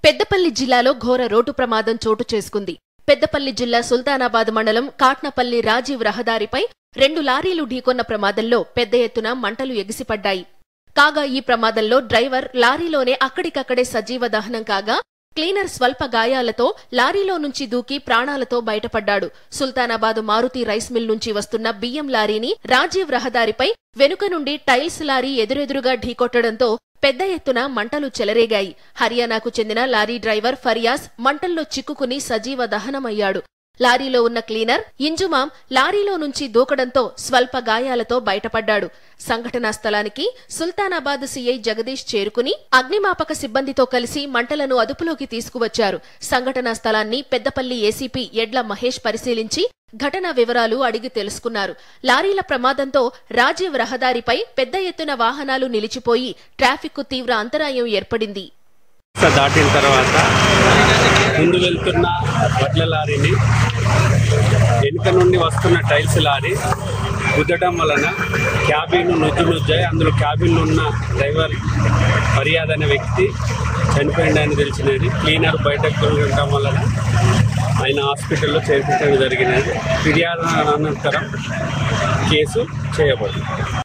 పెద్దపల్లి జిల్లాలో ఘోర రోడ్డు ప్రమాదం చోటు చేసుకుంది పెద్దపల్లి జిల్లా సుల్తానాబాద్ మండలం కాట్నపల్లి రాజీవ్ రహదారిపై రెండు లారీలు ఢీకొన్న ప్రమాదంలో పెద్ద ఎత్తున మంటలు ఎగిసిపడ్డాయి కాగా ఈ ప్రమాదంలో డ్రైవర్ లారీలోనే అక్కడికక్కడే సజీవ దహనం కాగా క్లీనర్ స్వల్ప గాయాలతో లారీలో నుంచి దూకి ప్రాణాలతో బయటపడ్డాడు సుల్తానాబాద్ మారుతి రైస్ మిల్ నుంచి వస్తున్న బియ్యం లారీని రాజీవ్ రహదారిపై వెనుక నుండి టైల్స్ లారీ ఎదురెదురుగా ఢీకొట్టడంతో పెద్ద ఎత్తున మంటలు చెలరేగాయి హర్యానాకు చెందిన లారీ డ్రైవర్ ఫరియాజ్ మంటల్లో చిక్కుకుని సజీవ దహనమయ్యాడు లారీలో ఉన్న క్లీనర్ ఇంజుమాం లారీలో నుంచి దూకడంతో స్వల్ప గాయాలతో బయటపడ్డాడు సంఘటనా స్థలానికి సుల్తానాబాద్ సీఐ జగదీష్ చేరుకుని అగ్నిమాపక సిబ్బందితో కలిసి మంటలను అదుపులోకి తీసుకువచ్చారు సంఘటనా స్థలాన్ని పెద్దపల్లి ఏసీపీ ఎడ్ల మహేష్ పరిశీలించి ఘటన వివరాలు అడిగి తెలుసుకున్నారు లారీల ప్రమాదంతో రాజీవ్ రహదారిపై పెద్ద ఎత్తున వాహనాలు నిలిచిపోయి ట్రాఫిక్కు తీవ్ర అంతరాయం ఏర్పడింది సో దాటిన తర్వాత ముందు వెళ్తున్న వడ్ల లారీని వెనుక నుండి వస్తున్న టైల్స్ లారీ గుద్దడం వలన క్యాబిన్ నుజ్జు నుజ్జాయి అందులో క్యాబిన్ ఉన్న డ్రైవర్ ఫర్యాద్ అనే వ్యక్తి చనిపోయిందని తెలిసినది క్లీనర్ బయటకు ఉండటం వలన ఆయన హాస్పిటల్లో చేర్పించడం జరిగినది ఫిర్యాదు అనంతరం కేసు చేయబడింది